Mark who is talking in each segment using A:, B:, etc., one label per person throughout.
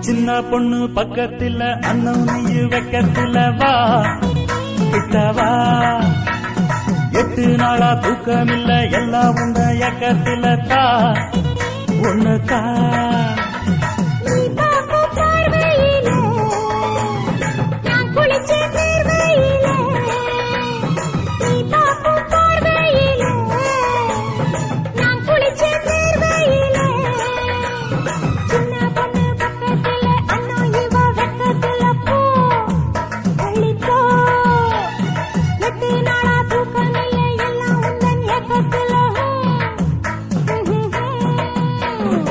A: சின்ன பொண்ணு பக்கத்துல அண்ணன் நெய்யு வைக்கத்துல வா கிட்ட வா எட்டு நாளா தூக்கமில்ல எல்லாம் உண்ட ஏக்கத்துல தா ஒண்ணு தா
B: நீ பார்க்கும் பார்வையிலே நான் குளிச்ச தேர்வையிலே நீ பார்க்கும் பார்வையிலே நான் குளிச்ச தேர்வையிலே சின்ன பொண்ணு பக்கத்துல அண்ணா இவ வெக்கத்துல போ தள்ளிப்போ எட்டு நாளா தூக்கமில்லை எல்லாம் உந்தன் ஏக்கத்துல ஹம், ஹம், ஹம்.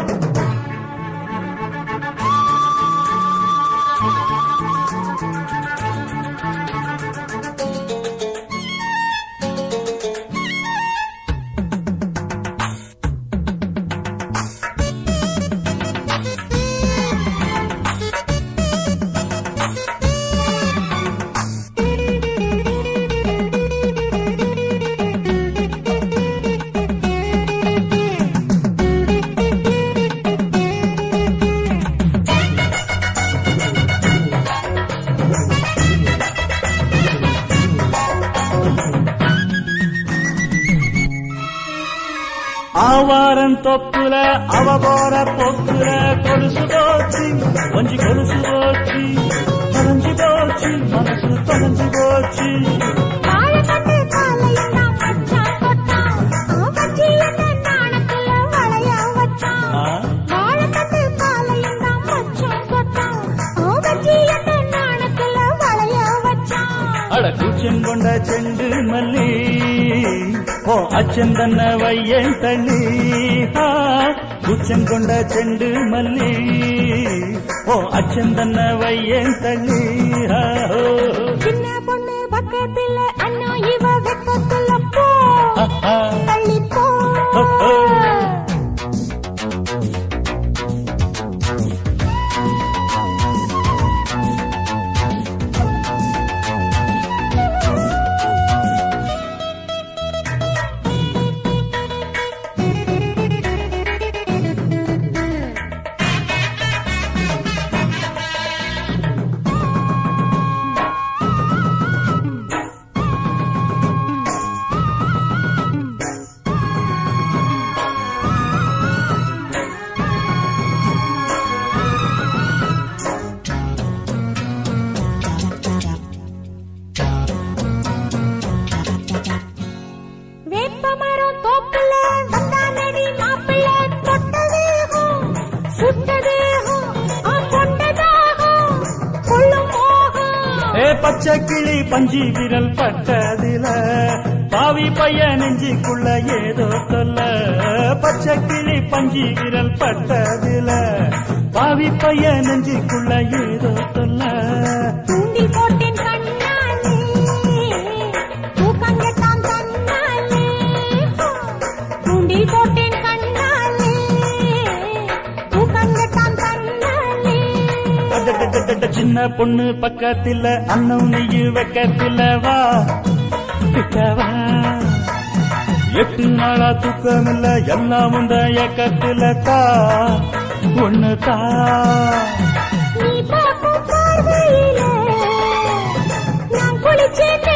A: ஆவாரம் தொப்புல அவ போற போக்குல கொலுசு போச்சு கொஞ்சி கொலுசு போச்சு தொலைஞ்சு போச்சு மனசு தொலைஞ்சு போச்சு
B: வாழைப்பட்டு காலையெல்லாம் மச்சான் தொட்டான். அவன் வச்சு என்ன நாணத்துல வளைய வச்சான்.
A: ஆ?
B: வாழைப்பட்டு காலையெல்லாம் மச்சான் தொட்டான். அவன் வச்சு என்ன நாணத்துல வளைய வச்சான்.
A: அட கூச்சம் கொண்ட செண்டு மல்லி ஓ அச்சன் தன்ன வையன் தள்ளி ஆ, கூச்சம் கொண்ட செண்டு மல்லி ஓ அச்சன் தன்ன வையன் தள்ளி ஆ, ஓ,
B: சின்ன பொண்ணு பக்கத்துல அண்ணா இவ வெக்கத்துல போ
A: ஆ, ஆ.
B: தள்ளி போ
A: ஓ, ஓ.
B: வேப்பமரம் தோப்புல வந்தானடி மாப்பிள்ள தொட்ட தேகம் சுட்ட தேகம் ஆ கொண்ட தாகம் கொள்ளும் மோகம்
A: ஏ பச்சை கிளி பஞ்சி விரல் பட்டதில பாவி பையன் நெஞ்சிக்குள்ள ஏதோ சொல்ல பச்சை கிளி பஞ்சி விரல் பட்டதில பாவி பையன் நெஞ்சிக்குள்ள ஏதோ சொல்ல
B: தூண்டி போட்டேன் கண்ணாலே தூக்கங்கட்டான் தன்னாலே தூண்டி போட்டேன் கண்ணாலே தூக்கங்கட்டான் தன்னாலே
A: அடடடடட, சின்ன பொண்ணு பக்கத்துல அண்ணன் நெய்யு வைக்கத்துல வா கிட்ட வா எட்டு நாளா தூக்கமில்ல எல்லாம் உண்ட ஏக்கத்துல தா ஒண்ணு தா
B: நீ பார்க்கும் பார்வையிலே நான் குளிச்சேன்